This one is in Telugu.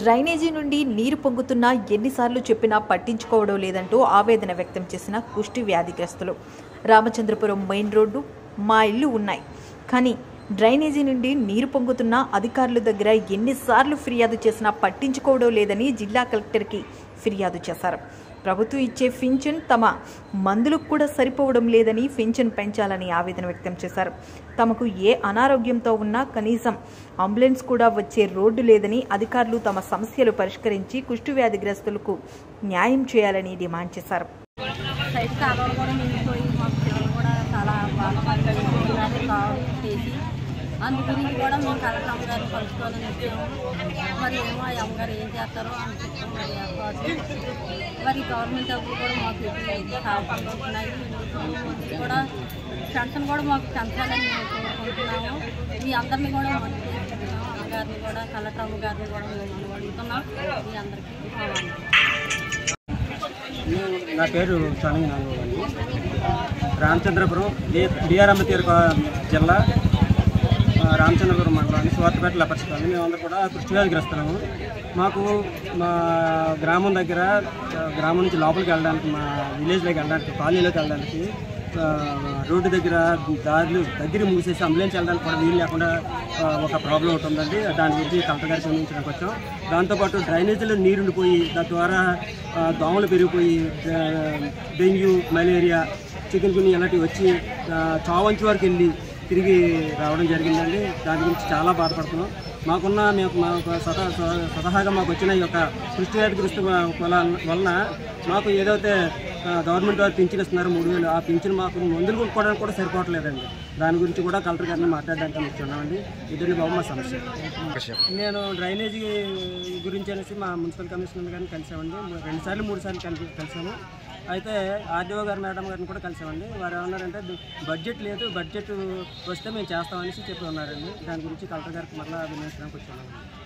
డ్రైనేజీ నుండి నీరు పొంగుతున్నా ఎన్నిసార్లు చెప్పినా పట్టించుకోవడం లేదంటూ ఆవేదన వ్యక్తం చేసిన కుష్టి వ్యాధిగ్రస్తులు రామచంద్రపురం మెయిన్ రోడ్డు మా ఇల్లు ఉన్నాయి కానీ డ్రైనేజీ నుండి నీరు పొంగుతున్నా అధికారుల దగ్గర ఎన్నిసార్లు ఫిర్యాదు చేసినా పట్టించుకోవడం లేదని జిల్లా కలెక్టర్కి ఫిర్యాదు చేశారు ప్రభుత్వం ఇచ్చే పింఛన్ తమ మందులకు కూడా సరిపోవడం లేదని పింఛన్ పెంచాలని ఆవేదన వ్యక్తం చేశారు తమకు ఏ అనారోగ్యంతో ఉన్నా కనీసం అంబులెన్స్ కూడా వచ్చే రోడ్డు లేదని అధికారులు తమ సమస్యలు పరిష్కరించి కుష్టు వ్యాధిగ్రస్తులకు న్యాయం చేయాలని డిమాండ్ చేశారు సైడ్ కాలువలు కూడా నిండిపోయి మాకు పిల్లలు కూడా చాలా బాధపడుతున్నారు కావాలి చేసి అందు గురించి కూడా మేము కలెక్టర్ అమ్మగారిని కలుసుకోవాలని వచ్చాము మరి ఏమో ఆ అమ్మగారు ఏం చేస్తారో అనుకుంటాం మరి ఏర్పాటు మరి గవర్నమెంట్ డబ్బులు కూడా మాకు ఎప్పుడు సహాయపడుతున్నాయి కూడా పెన్షన్ కూడా మాకు పెంచాలని మేము కోరుకుంటున్నాము మీ అందరినీ కూడా మనం చేసుకుంటున్నాము అమ్మగారిని కూడా కలెక్టర్ అమ్మగారిని కూడా మేము అడుగుతున్నాం మీ అందరికీ కావాలి నా పేరు చలంగి నాగబాబు అండి రామచంద్రపురం డి డిఆర్ అంబేద్కర్ కా- జిల్లా ఆ, రామచంద్రపురం మండలాన్ని సువార్తపేట లపర్చుకోవాలి మేమందరూ కూడా కృష్ణవ్యాధిగ్రస్తులము మాకు మా గ్రామం దగ్గర ఆ, గ్రామం నుంచి లోపలికి వెళ్ళడానికి మా విలేజ్లోకి వెళ్ళడానికి కాలనీలోకి వెళ్ళడానికి ఆ, రోడ్డు దగ్గర దారులు దగ్గర మూసేసి అంబులెన్స్ వెళ్ళడానికి కూడా వీలు లేకుండా ఆ, ఒక ప్రాబ్లం ఉంటుందండి దాని గురించి కలెక్టర్ గారికి సంబంధించడానికి వచ్చాం దాంతోపాటు డ్రైనేజీలో నీరు ఉండిపోయి దాని ద్వారా ఆ, దోమలు పెరిగిపోయి ఆ, డెంగ్యూ మలేరియా చికెన్ గుని ఇలాంటివి వచ్చి ఆ, చావంచి వరకు వెళ్ళి తిరిగి రావడం జరిగిందండి దాని గురించి చాలా బాధపడుతున్నాం మాకున్న మేము మాకు స్వతహా స్వతహాగా మాకు వచ్చిన ఈ యొక్క సృష్టి వ్యాధిగ్రస్తు వలన మాకు ఏదైతే ఆ, గవర్నమెంట్ వారు పింఛన్ ఇస్తున్నారు మూడు వేలు ఆ పింఛన్ మాకు మందులు కొనుక్కోవడానికి కూడా సరిపోవట్లేదండి దాని గురించి కూడా కలెక్టర్ గారిని మాట్లాడడానికి వచ్చున్నామండి ఇదండి బాబు మా సమస్య నేను డ్రైనేజీ గురించి అనేసి మా మున్సిపల్ కమిషనర్ గారిని కలిసామండి రెండు సార్లు మూడు సార్లు కలిసి కలిసాము అయితే ఆర్డీఓ గారు మేడం గారిని కూడా కలిసామండి వారు ఏమన్నారంటే "ది- బడ్జెట్ లేదు బడ్జెట్ వస్తే మేము చేస్తామనేసి చెప్పి ఉన్నారండి దాని గురించి కలెక్టర్ గారికి మళ్ళీ వినియోగించడానికి వచ్చాము